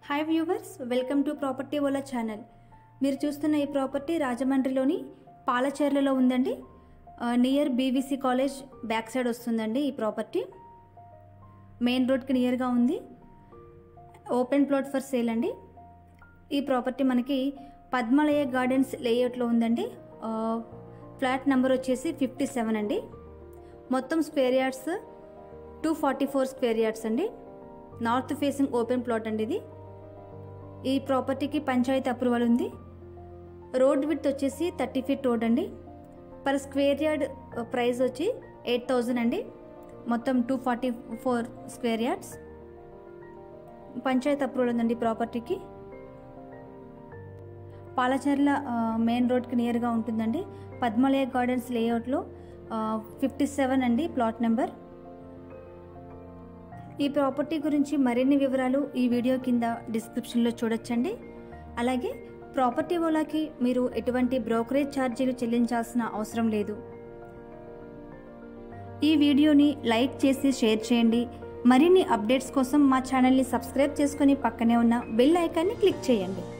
hi viewers welcome to property Ola channel మీరు చూస్తున్న ఈ ప్రాపర్టీ రాజమండ్రిలోని పాలచేర్లలో ఉందండి ఆ, near BVC college back side వస్తుందండి ఈ ప్రాపర్టీ మెయిన్ రోడ్కి నియర్గా ఉంది ఓపెన్ ప్లాట్ ఫర్ సేల్ అండి ఈ ప్రాపర్టీ మనకి పద్మాలయ గార్డెన్స్ లేఅవుట్లో ఉందండి ఆ, ఫ్లాట్ నెంబర్ వచ్చేసి ఫిఫ్టీ సెవెన్ అండి మొత్తం square yards two forty four square yards అండి నార్త్ ఫేసింగ్ ఓపెన్ ప్లాట్ అండి ఇది ఈ ప్రాపర్టీకి పంచాయతీ అప్రూవల్ ఉంది రోడ్ విడ్త్ వచ్చేసి థర్టీ ఫీట్ రోడ్ అండి పర్ స్క్వేర్ యార్డ్ ప్రైస్ వచ్చి ఎయిట్ థౌజండ్ అండి మొత్తం two forty four square yards panchayat approval ఉందండి ప్రాపర్టీకి పాలచర్ల మెయిన్ రోడ్కి నియర్గా ఉంటుందండి పద్మాలయ గార్డెన్స్ లేఅవుట్లో ఫిఫ్టీ సెవెన్ అండి ప్లాట్ నెంబర్ ఈ ప్రాపర్టీ గురించి మరిన్ని వివరాలు ఈ వీడియో కింద డిస్క్రిప్షన్లో చూడొచ్చండి అలాగే ప్రాపర్టీ ఓలాకి మీరు ఎటువంటి బ్రోకరేజ్ ఛార్జీలు చెల్లించాల్సిన అవసరం లేదు ఈ వీడియోని లైక్ చేసి షేర్ చేయండి మరిన్ని అప్డేట్స్ కోసం మా ఛానల్ని సబ్స్క్రైబ్ చేసుకొని పక్కనే ఉన్న బెల్ ఐకాన్ని క్లిక్ చేయండి